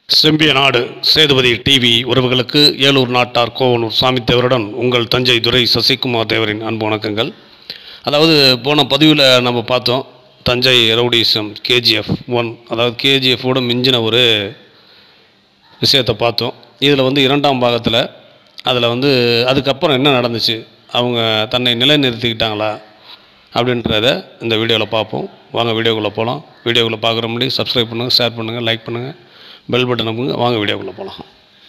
செம்பிய நாடு சேதுபதி டிவி உறவுகளுக்கு ஏலூர் நாட்டார் கோவலூர் சாமி தேவருடன் உங்கள் தஞ்சை துரை சசிகுமார் தேவரின் அன்பு வணக்கங்கள் அதாவது போன பதிவில் நம்ம பார்த்தோம் தஞ்சை ரவுடிசம் கேஜிஎஃப் ஒன் அதாவது கேஜிஎஃபோட மிஞ்சின ஒரு விஷயத்தை பார்த்தோம் இதில் வந்து இரண்டாம் பாகத்தில் அதில் வந்து அதுக்கப்புறம் என்ன நடந்துச்சு அவங்க தன்னை நிலைநிறுத்திக்கிட்டாங்களா அப்படின்றத இந்த வீடியோவில் பார்ப்போம் வாங்க வீடியோக்குள்ளே போகலாம் வீடியோக்குள்ளே பார்க்குற முன்னாடி சப்ஸ்கிரைப் பண்ணுங்கள் ஷேர் பண்ணுங்கள் லைக் பண்ணுங்கள் பெல் பட்டன் அமுங்க வாங்க வீடியோக்குள்ளே போகலாம்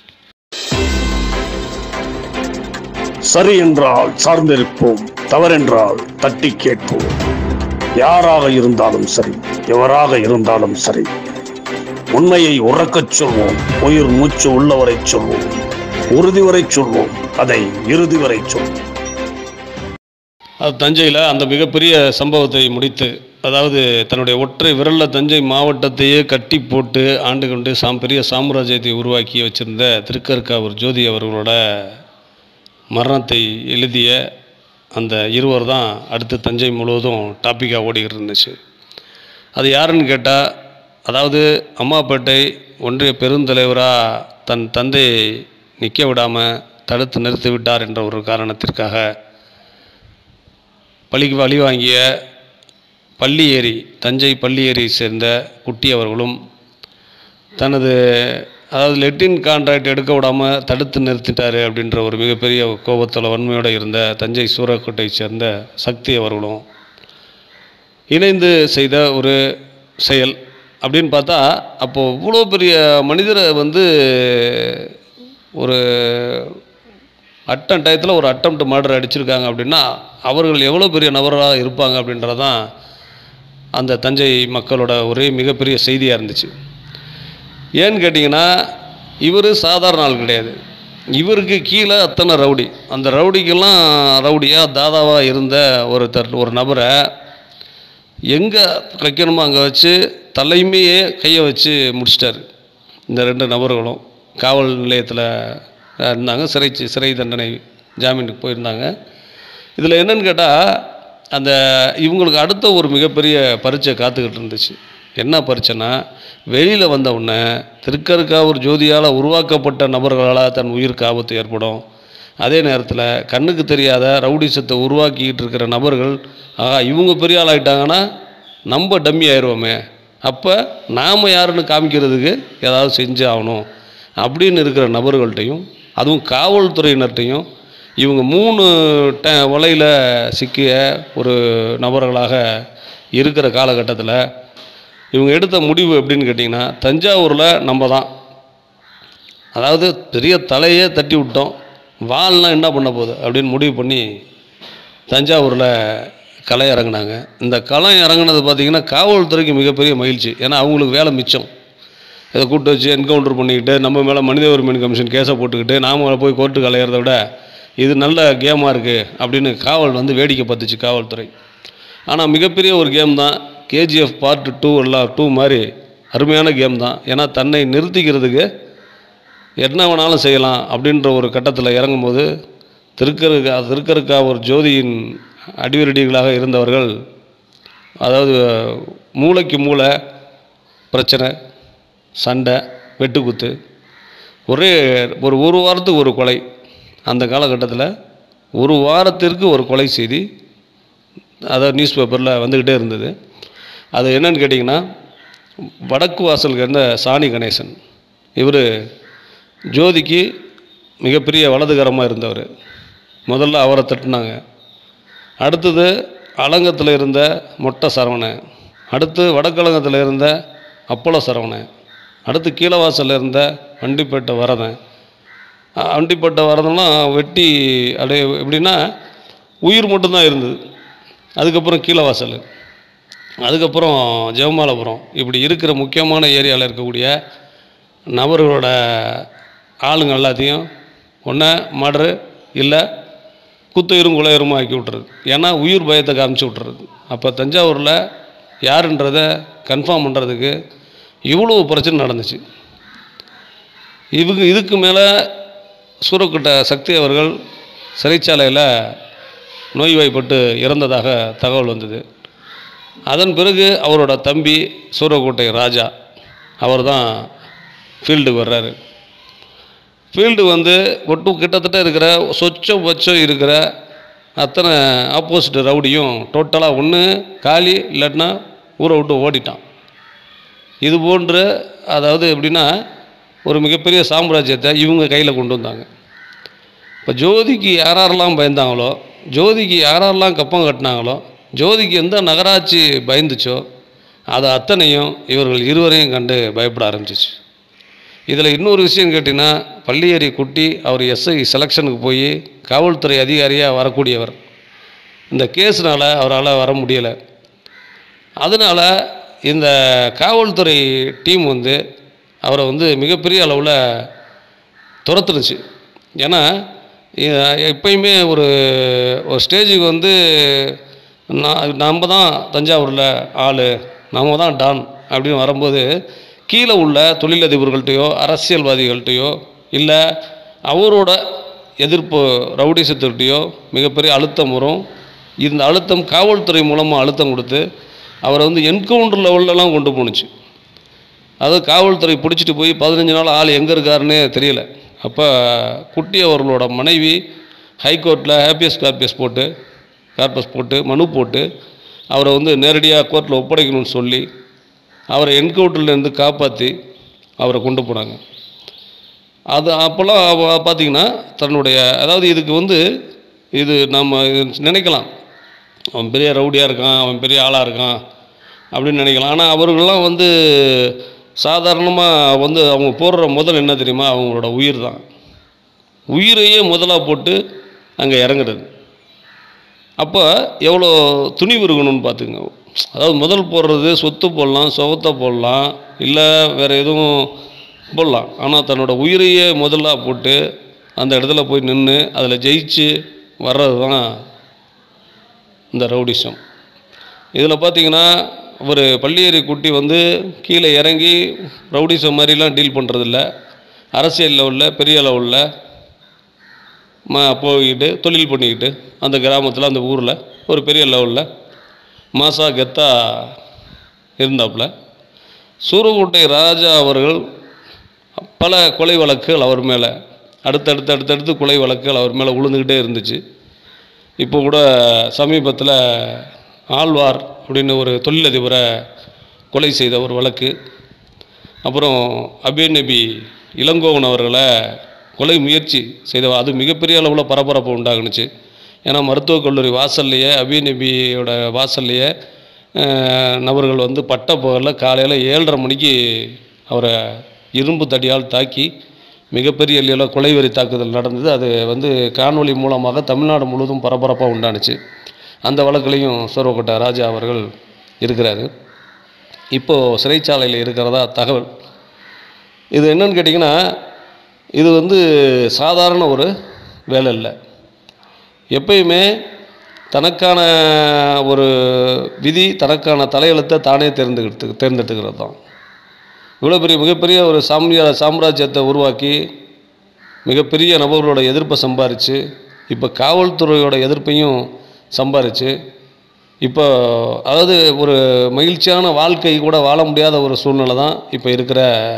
சரி என்றால் சார்ந்திருப்போம் தவறென்றால் தட்டி கேட்போம் யாராக இருந்தாலும் சரி எவராக இருந்தாலும் சரி உண்மையை உறக்கச் சொல்வோம் உயிர் மூச்சு உள்ளவரை சொல்வோம் உறுதி வரை சொல்வோம் அதை இறுதி வரை சொல்வோம் அது தஞ்சையில் அந்த மிகப்பெரிய சம்பவத்தை முடித்து அதாவது தன்னுடைய ஒற்றை விரலில் தஞ்சை மாவட்டத்தையே கட்டி போட்டு ஆண்டு கொண்டு சாம் பெரிய சாம்ராஜ்யத்தை உருவாக்கி வச்சிருந்த திருக்கற்காவூர் ஜோதி அவர்களோட மரணத்தை எழுதிய அந்த இருவர் தான் அடுத்து தஞ்சை முழுவதும் டாப்பிக்காக ஓடிக்கிட்டு இருந்துச்சு அது யாருன்னு கேட்டால் அதாவது அம்மாப்பேட்டை ஒன்றிய பெருந்தலைவராக தன் தந்தையை நிற்க விடாமல் தடுத்து நிறுத்தி விட்டார் என்ற ஒரு காரணத்திற்காக பழிக்கு வழி வாங்கிய பள்ளியேரி தஞ்சை பள்ளியேரியை சேர்ந்த குட்டி அவர்களும் தனது அதாவது லெட்டின் கான்ட்ராக்ட் எடுக்க விடாமல் தடுத்து நிறுத்திட்டாரு அப்படின்ற ஒரு மிகப்பெரிய கோபத்தில் வன்மையோடு இருந்த தஞ்சை சூரக்கோட்டையை சேர்ந்த சக்தி அவர்களும் இணைந்து செய்த ஒரு செயல் அப்படின்னு பார்த்தா அப்போது இவ்வளோ பெரிய மனிதரை வந்து ஒரு அட்டன் டயத்தில் ஒரு அட்டம்ப்ட் மர்டர் அடிச்சிருக்காங்க அப்படின்னா அவர்கள் எவ்வளோ பெரிய நபராக இருப்பாங்க அப்படின்றதான் அந்த தஞ்சை மக்களோட ஒரே மிகப்பெரிய செய்தியாக இருந்துச்சு ஏன்னு கேட்டிங்கன்னா இவர் சாதாரண ஆள் கிடையாது இவருக்கு கீழே அத்தனை ரவுடி அந்த ரவுடிக்கெல்லாம் ரவுடியாக தாதாவாக இருந்த ஒரு தர் ஒரு நபரை எங்கே வைக்கணுமோ அங்கே வச்சு தலைமையே கையை வச்சு முடிச்சிட்டாரு இந்த ரெண்டு நபர்களும் காவல் நிலையத்தில் இருந்தாங்க சிறை சிறை தண்டனை ஜாமீனுக்கு போயிருந்தாங்க இதில் என்னன்னு கேட்டால் அந்த இவங்களுக்கு அடுத்த ஒரு மிகப்பெரிய பரீட்சை காத்துக்கிட்டு இருந்துச்சு என்ன பரீட்சைனா வெளியில் வந்த உடனே திருக்கருக்காவூர் ஜோதியால் உருவாக்கப்பட்ட நபர்களால் தன் உயிருக்கு ஆபத்து ஏற்படும் அதே நேரத்தில் கண்ணுக்கு தெரியாத ரவுடிசத்தை உருவாக்கிக்கிட்டு இருக்கிற நபர்கள் ஆகா இவங்க பெரிய ஆள் ஆகிட்டாங்கன்னா நம்ம டம்மி ஆயிடுவோமே அப்போ நாம் யாருன்னு காமிக்கிறதுக்கு ஏதாவது செஞ்சு ஆகணும் அப்படின்னு இருக்கிற நபர்கள்ட்டையும் அதுவும் காவல்துறையினர்கிட்டையும் இவங்க மூணு ட வலையில் சிக்கிய ஒரு நபர்களாக இருக்கிற காலகட்டத்தில் இவங்க எடுத்த முடிவு எப்படின்னு கேட்டிங்கன்னா தஞ்சாவூரில் நம்ம தான் அதாவது பெரிய தலையே தட்டி விட்டோம் வால்லாம் என்ன பண்ண போகுது அப்படின்னு முடிவு பண்ணி தஞ்சாவூரில் களை இறங்குனாங்க இந்த களம் இறங்குனது பார்த்திங்கன்னா காவல்துறைக்கு மிகப்பெரிய மகிழ்ச்சி ஏன்னா அவங்களுக்கு வேலை மிச்சம் இதை கூப்பிட்டு வச்சு என்கவுண்டர் பண்ணிக்கிட்டு நம்ம மேலே மனித உரிமை கமிஷன் கேஸை போட்டுக்கிட்டு நாம போய் கோர்ட்டுக்கு அலையிறத விட இது நல்ல கேமாக இருக்குது அப்படின்னு காவல் வந்து வேடிக்கை பார்த்துச்சு காவல்துறை ஆனால் மிகப்பெரிய ஒரு கேம் தான் கேஜிஎஃப் பார்ட் டூ எல்லாம் டூ மாதிரி அருமையான கேம் தான் ஏன்னா தன்னை நிறுத்திக்கிறதுக்கு என்ன வேணாலும் செய்யலாம் அப்படின்ற ஒரு கட்டத்தில் இறங்கும்போது திருக்கருக்கா திருக்கருக்கா ஒரு ஜோதியின் அடிவரடிகளாக இருந்தவர்கள் அதாவது மூளைக்கு மூளை பிரச்சனை சண்டை வெட்டுக்குத்து ஒரே ஒரு ஒரு வாரத்துக்கு ஒரு கொலை அந்த காலகட்டத்தில் ஒரு வாரத்திற்கு ஒரு கொலை செய்தி அதாவது நியூஸ் பேப்பரில் வந்துக்கிட்டே இருந்தது அது என்னன்னு கேட்டிங்கன்னா வடக்கு வாசலுக்கு இருந்த சாணி கணேசன் இவர் ஜோதிக்கு மிகப்பெரிய வலதுகரமாக இருந்தவர் முதல்ல அவரை தட்டினாங்க அடுத்தது அலங்கத்தில் இருந்த மொட்டை சரவணன் அடுத்து வடக்கலங்கத்தில் இருந்த அப்பள சரவணன் அடுத்து கீழவாசலில் இருந்த வண்டிப்பேட்டை வரதன் அஹ் வண்டிப்பேட்டை வரதெல்லாம் வெட்டி அப்படியே எப்படின்னா உயிர் மட்டும்தான் இருந்தது அதுக்கப்புறம் கீழவாசல் அதுக்கப்புறம் ஜெவமாலபுரம் இப்படி இருக்கிற முக்கியமான ஏரியாவில் இருக்கக்கூடிய நபர்களோட ஆளுங்க எல்லாத்தையும் ஒன்று மர்டரு இல்லை குத்துயிரும் குலையருமா ஆக்கி விட்றது ஏன்னா உயிர் பயத்தை காமிச்சு விட்றது அப்போ தஞ்சாவூரில் யாருன்றதை கன்ஃபார்ம் பண்ணுறதுக்கு இவ்வளோ பிரச்சனை நடந்துச்சு இவங்க இதுக்கு மேலே சூரக்கோட்டை சக்தி அவர்கள் சிறைச்சாலையில் நோய்வாய்ப்பட்டு இறந்ததாக தகவல் வந்தது அதன் பிறகு அவரோட தம்பி சூரக்கோட்டை ராஜா அவர் தான் ஃபீல்டுக்கு வர்றாரு ஃபீல்டு வந்து ஒட்டு கிட்டத்தட்ட இருக்கிற சொச்சம் பச்சம் இருக்கிற அத்தனை ஆப்போசிட் ரவுடியும் டோட்டலாக ஒன்று காலி இல்லாட்டினா ஊரை விட்டு ஓடிட்டான் இது போன்ற அதாவது எப்படின்னா ஒரு மிகப்பெரிய சாம்ராஜ்யத்தை இவங்க கையில் கொண்டு வந்தாங்க இப்போ ஜோதிக்கு யாரெல்லாம் பயந்தாங்களோ ஜோதிக்கு யாரெல்லாம் கப்பம் கட்டினாங்களோ ஜோதிக்கு எந்த நகராட்சி பயந்துச்சோ அது அத்தனையும் இவர்கள் இருவரையும் கண்டு பயப்பட ஆரம்பிச்சிச்சு இதில் இன்னொரு விஷயம் கேட்டிங்கன்னா பள்ளியேறி குட்டி அவர் எஸ்ஐ செலெக்ஷனுக்கு போய் காவல்துறை அதிகாரியாக வரக்கூடியவர் இந்த கேஸ்னால் அவரால் வர முடியலை அதனால் இந்த காவல்துறை டீம் வந்து அவரை வந்து மிகப்பெரிய அளவில் துரத்துனுச்சு ஏன்னா இ- எப்பயுமே ஒரு ஒரு ஸ்டேஜுக்கு வந்து நான் நம்ம தான் தஞ்சாவூரில் ஆள் நம்ம தான் டான் அப்படின்னு வரும்போது கீழே உள்ள தொழிலதிபர்கள்ட்டையோ அரசியல்வாதிகள்கிட்டையோ இல்லை அவரோட எதிர்ப்பு ரவுடிசத்துக்கிட்டையோ மிகப்பெரிய அழுத்தம் வரும் இந்த அழுத்தம் காவல்துறை மூலமாக அழுத்தம் கொடுத்து அவரை வந்து என்கவுண்டர் லெவல்லலாம் கொண்டு போணுச்சு அது காவல்துறை பிடிச்சிட்டு போய் பதினஞ்சு நாள் ஆள் எங்கே இருக்காருன்னே தெரியல அப்போ குட்டி அவர்களோட மனைவி ஹைகோர்ட்டில் ஹேப்பியஸ் கார்பியஸ் போட்டு கார்பஸ் போட்டு மனு போட்டு அவரை வந்து நேரடியாக கோர்ட்டில் ஒப்படைக்கணும்னு சொல்லி அவரை என்கவுண்டர்லேருந்து காப்பாற்றி அவரை கொண்டு போனாங்க அது அப்போல்லாம் அவ பார்த்தீங்கன்னா தன்னுடைய அதாவது இதுக்கு வந்து இது நம்ம நினைக்கலாம் அவன் பெரிய ரவுடியாக இருக்கான் அவன் பெரிய ஆளாக இருக்கான் அப்படின்னு நினைக்கலாம் ஆனால் அவர்கள்லாம் வந்து சாதாரணமாக வந்து அவங்க போடுற முதல் என்ன தெரியுமா அவங்களோட உயிர் தான் உயிரையே முதலாக போட்டு அங்கே இறங்குறது அப்போ எவ்வளோ துணிவு இருக்கணும்னு பார்த்துங்க அதாவது முதல் போடுறது சொத்து போடலாம் சுகத்தை போடலாம் இல்லை வேறு எதுவும் போடலாம் ஆனால் தன்னோட உயிரையே முதலாக போட்டு அந்த இடத்துல போய் நின்று அதில் ஜெயிச்சு வர்றது தான் இந்த ரவுடிசம் இதில் பார்த்தீங்கன்னா ஒரு பள்ளியேறி குட்டி வந்து கீழே இறங்கி ரவுடிசம் மாதிரிலாம் டீல் பண்ணுறதில்ல அரசியல் லெவலில் பெரிய லெவலில் ம போய்கிட்டு தொழில் பண்ணிக்கிட்டு அந்த கிராமத்தில் அந்த ஊரில் ஒரு பெரிய லெவலில் மாசா கெத்தா இருந்தாப்புல சூரக்கோட்டை ராஜா அவர்கள் பல கொலை வழக்குகள் அவர் மேலே அடுத்தடுத்து அடுத்தடுத்து கொலை வழக்குகள் அவர் மேலே உளுந்துக்கிட்டே இருந்துச்சு இப்போ கூட சமீபத்தில் ஆழ்வார் அப்படின்னு ஒரு தொழிலதிபரை கொலை செய்த ஒரு வழக்கு அப்புறம் அபே நபி இளங்கோவன் அவர்களை கொலை முயற்சி செய்த அது மிகப்பெரிய அளவில் பரபரப்பு உண்டாகுனுச்சு ஏன்னா மருத்துவக் கல்லூரி வாசல்லையே அபி நபியோட வாசல்லையே அஹ், நபர்கள் வந்து பட்ட பகலில் காலையில் ஏழரை மணிக்கு அவரை இரும்பு தடியால் தாக்கி மிகப்பெரிய அளவில் கொலைவெறி தாக்குதல் நடந்தது அது வந்து காணொளி மூலமாக தமிழ்நாடு முழுவதும் பரபரப்பாக உண்டானுச்சு அந்த வழக்குலையும் சோர்வக்கோட்டை ராஜா அவர்கள் இருக்கிறாரு இப்போது சிறைச்சாலையில் இருக்கிறதா தகவல் இது என்னன்னு கேட்டிங்கன்னா இது வந்து சாதாரண ஒரு வேலை இல்லை எப்பயுமே தனக்கான ஒரு விதி தனக்கான தலையெழுத்தை தானே தேர்ந்தெடுத்து தேர்ந்தெடுத்துக்கிறது தான் இவ்வளோ பெரிய மிகப்பெரிய ஒரு சாமிய சாம்ராஜ்யத்தை உருவாக்கி மிகப்பெரிய நபர்களோட எதிர்ப்பை சம்பாரித்து இப்போ காவல்துறையோட எதிர்ப்பையும் சம்பாரித்து இப்போ அதாவது ஒரு மகிழ்ச்சியான வாழ்க்கை கூட வாழ முடியாத ஒரு சூழ்நிலை தான் இப்போ இருக்கிற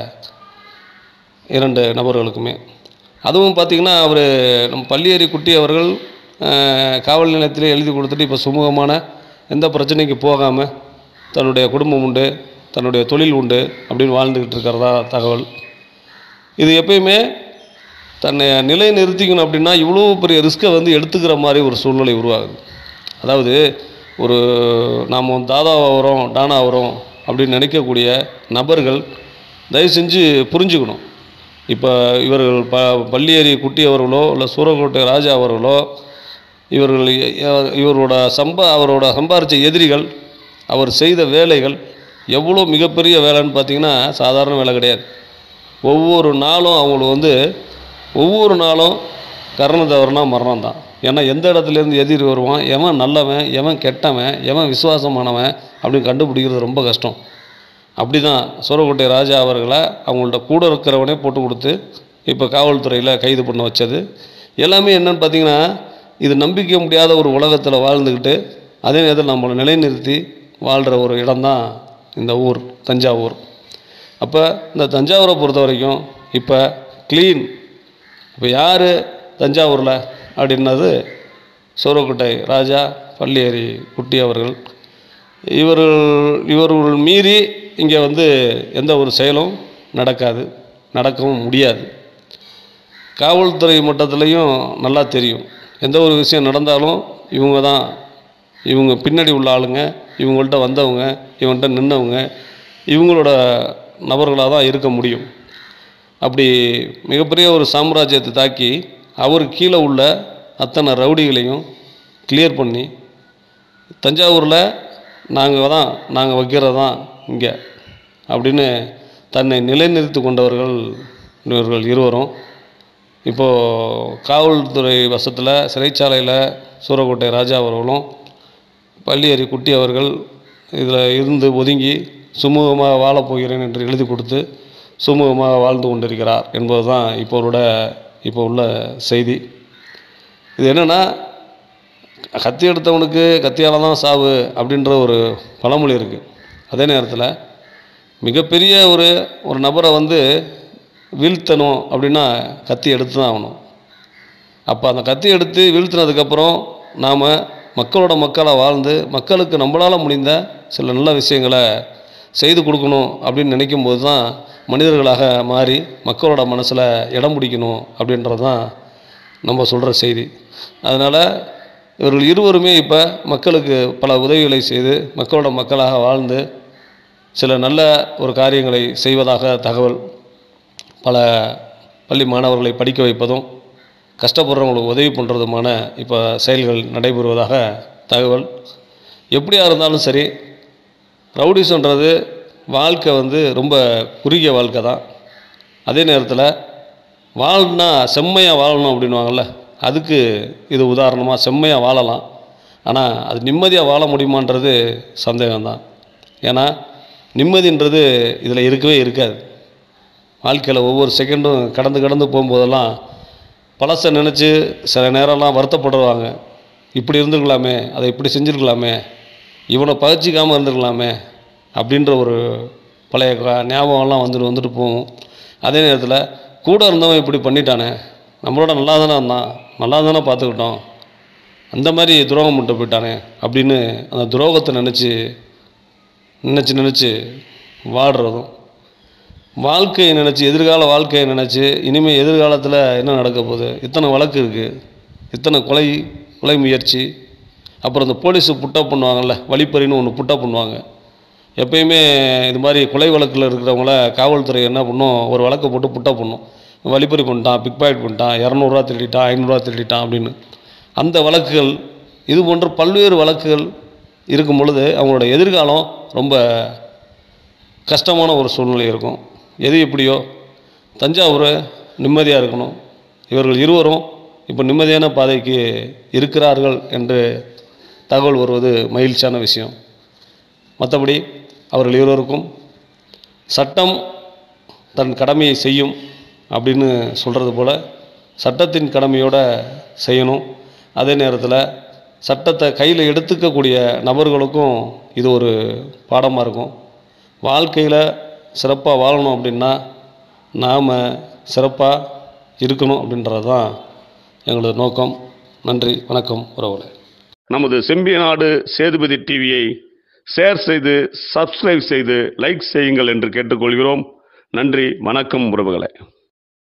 இரண்டு நபர்களுக்குமே அதுவும் பார்த்திங்கன்னா அவர் நம்ம பள்ளியேறி குட்டி அவர்கள் அஹ், காவல் நிலையத்திலே எழுதி கொடுத்துட்டு இப்போ சுமூகமான எந்த பிரச்சனைக்கு போகாமல் தன்னுடைய குடும்பம் உண்டு தன்னுடைய தொழில் உண்டு அப்படின்னு வாழ்ந்துக்கிட்டு இருக்கிறதா தகவல் இது எப்பயுமே தன்னை நிலை நிறுத்திக்கணும் அப்படின்னா இவ்வளோ பெரிய ரிஸ்க்கை வந்து எடுத்துக்கிற மாதிரி ஒரு சூழ்நிலை உருவாகுது அதாவது ஒரு நாம் தாதா வரோம் டானா வரோம் அப்படின்னு நினைக்கக்கூடிய நபர்கள் தயவு செஞ்சு புரிஞ்சுக்கணும் இப்போ இவர்கள் ப பள்ளியேறி குட்டி அவர்களோ இல்லை சூரக்கோட்டை ராஜா அவர்களோ இவர்கள் இ- இவரோட சம்பா அவரோட சம்பாரித்த எதிரிகள் அவர் செய்த வேலைகள் எவ்வளோ மிகப்பெரிய வேலைன்னு பார்த்தீங்கன்னா சாதாரண வேலை கிடையாது ஒவ்வொரு நாளும் அவங்களுக்கு வந்து ஒவ்வொரு நாளும் கரண தவறுனா மரணம் தான் ஏன்னா எந்த இடத்துலேருந்து எதிரி வருவான் எவன் நல்லவன் எவன் கெட்டவன் எவன் விசுவாசமானவன் அப்படின்னு கண்டுபிடிக்கிறது ரொம்ப கஷ்டம் அப்படி தான் சூரக்கோட்டை ராஜா அவர்களை அவங்கள்ட்ட கூட இருக்கிறவனே போட்டு கொடுத்து இப்போ காவல்துறையில் கைது பண்ண வச்சது எல்லாமே என்னன்னு பார்த்தீங்கன்னா இது நம்பிக்கை முடியாத ஒரு உலகத்தில் வாழ்ந்துக்கிட்டு அதே நேரத்தில் நம்மளை நிலைநிறுத்தி வாழ்கிற ஒரு இடம்தான் இந்த ஊர் தஞ்சாவூர் அப்போ இந்த தஞ்சாவூரை பொறுத்த வரைக்கும் இப்போ க்ளீன் இப்போ யார் தஞ்சாவூரில் அப்படின்னது சோரக்கோட்டை ராஜா பள்ளியேரி குட்டி அவர்கள் இவர்கள் இவர்கள் மீறி இங்கே வந்து எந்த ஒரு செயலும் நடக்காது நடக்கவும் முடியாது காவல்துறை மட்டத்துலேயும் நல்லா தெரியும் எந்த ஒரு விஷயம் நடந்தாலும் இவங்க தான் இவங்க பின்னாடி உள்ள ஆளுங்க இவங்கள்ட்ட வந்தவங்க இவங்கள்ட்ட நின்னவங்க இவங்களோட நபர்களாக தான் இருக்க முடியும் அப்படி மிகப்பெரிய ஒரு சாம்ராஜ்யத்தை தாக்கி அவர் கீழே உள்ள அத்தனை ரவுடிகளையும் கிளியர் பண்ணி தஞ்சாவூரில் நாங்கள் தான் நாங்கள் வைக்கிறது தான் இங்கே அப்படின்னு தன்னை நிலைநிறுத்தி கொண்டவர்கள் இவர்கள் இருவரும் இப்போது காவல்துறை வசத்தில் சிறைச்சாலையில் சூரக்கோட்டை ராஜா அவர்களும் பள்ளியரி குட்டி அவர்கள் இதில் இருந்து ஒதுங்கி சுமூகமாக வாழப் போகிறேன் என்று எழுதி கொடுத்து சுமூகமாக வாழ்ந்து கொண்டிருக்கிறார் என்பது தான் இப்போவோட இப்போ உள்ள செய்தி இது என்னென்னா கத்தி எடுத்தவனுக்கு கத்தியால் தான் சாவு அப்படின்ற ஒரு பழமொழி இருக்குது அதே நேரத்தில் மிகப்பெரிய ஒரு ஒரு நபரை வந்து வீழ்த்தணும் அப்படின்னா கத்தி எடுத்து தான் ஆகணும் அப்போ அந்த கத்தி எடுத்து வீழ்த்தினதுக்கப்புறம் நாம் மக்களோட மக்களாக வாழ்ந்து மக்களுக்கு நம்மளால் முடிந்த சில நல்ல விஷயங்களை செய்து கொடுக்கணும் அப்படின்னு நினைக்கும் போது தான் மனிதர்களாக மாறி மக்களோட மனசில் இடம் பிடிக்கணும் அப்படின்றது தான் நம்ம சொல்கிற செய்தி அதனால் இவர்கள் இருவருமே இப்போ மக்களுக்கு பல உதவிகளை செய்து மக்களோட மக்களாக வாழ்ந்து சில நல்ல ஒரு காரியங்களை செய்வதாக தகவல் பல பள்ளி மாணவர்களை படிக்க வைப்பதும் கஷ்டப்படுறவங்களுக்கு உதவி பண்ணுறதுமான இப்போ செயல்கள் நடைபெறுவதாக தகவல் எப்படியா இருந்தாலும் சரி ரவுடிசன்றது வாழ்க்கை வந்து ரொம்ப குறுகிய வாழ்க்கை தான் அதே நேரத்தில் வாழ்னா செம்மையாக வாழணும் அப்படின்வாங்கள்ல அதுக்கு இது உதாரணமாக செம்மையாக வாழலாம் ஆனால் அது நிம்மதியாக வாழ முடியுமான்றது சந்தேகம்தான் ஏன்னா நிம்மதின்றது இதில் இருக்கவே இருக்காது வாழ்க்கையில் ஒவ்வொரு செகண்டும் கடந்து கடந்து போகும்போதெல்லாம் பழசை நினச்சி சில நேரம்லாம் வருத்தப்படுவாங்க இப்படி இருந்திருக்கலாமே அதை இப்படி செஞ்சுருக்கலாமே இவனை பகிச்சிக்காமல் இருந்திருக்கலாமே அப்படின்ற ஒரு பழைய க- ஞாபகம்லாம் வந்துட்டு வந்துட்டு போகும் அதே நேரத்தில் கூட இருந்தவன் இப்படி பண்ணிட்டானே நம்மளோட நல்லா தானே இருந்தான் நல்லா தானே பார்த்துக்கிட்டோம் அந்த மாதிரி துரோகம் பண்ணிட்டு போயிட்டானே அப்படின்னு அந்த துரோகத்தை நினச்சி நினச்சி நினச்சி வாடுறதும் வாழ்க்கையை நினச்சி எதிர்கால வாழ்க்கையை நினச்சி இனிமேல் எதிர்காலத்தில் என்ன நடக்க போகுது இத்தனை வழக்கு இருக்குது இத்தனை கொலை கொலை முயற்சி அப்புறம் இந்த போலீஸு புட்டப் பண்ணுவாங்கல்ல வழிப்பறின்னு ஒன்று புட்டப் பண்ணுவாங்க எப்பயுமே இது மாதிரி கொலை வழக்கில் இருக்கிறவங்கள காவல்துறை என்ன பண்ணும் ஒரு வழக்கை போட்டு புட்டப் பண்ணும் வழிப்பறி பண்ணிட்டான் பிக் பாக்கெட் பண்ணிட்டான் இரநூறுவா திருடிட்டான் ஐநூறுரூவா திருடிட்டான் அப்படின்னு அந்த வழக்குகள் இது போன்ற பல்வேறு வழக்குகள் இருக்கும் பொழுது அவங்களோட எதிர்காலம் ரொம்ப கஷ்டமான ஒரு சூழ்நிலை இருக்கும் எது எப்படியோ தஞ்சாவூர் நிம்மதியாக இருக்கணும் இவர்கள் இருவரும் இப்போ நிம்மதியான பாதைக்கு இருக்கிறார்கள் என்று தகவல் வருவது மகிழ்ச்சியான விஷயம் மற்றபடி அவர்கள் இருவருக்கும் சட்டம் தன் கடமையை செய்யும் அப்படின்னு சொல்கிறது போல் சட்டத்தின் கடமையோட செய்யணும் அதே நேரத்தில் சட்டத்தை கையில் எடுத்துக்கக்கூடிய நபர்களுக்கும் இது ஒரு பாடமாக இருக்கும் வாழ்க்கையில் சிறப்பாக வாழணும் அப்படின்னா நாம் சிறப்பாக இருக்கணும் அப்படின்றது தான் எங்களது நோக்கம் நன்றி வணக்கம் உறவுகளே நமது செம்பியநாடு சேதுபதி டிவியை ஷேர் செய்து சப்ஸ்கிரைப் செய்து லைக் செய்யுங்கள் என்று கேட்டுக்கொள்கிறோம் நன்றி வணக்கம் உறவுகளே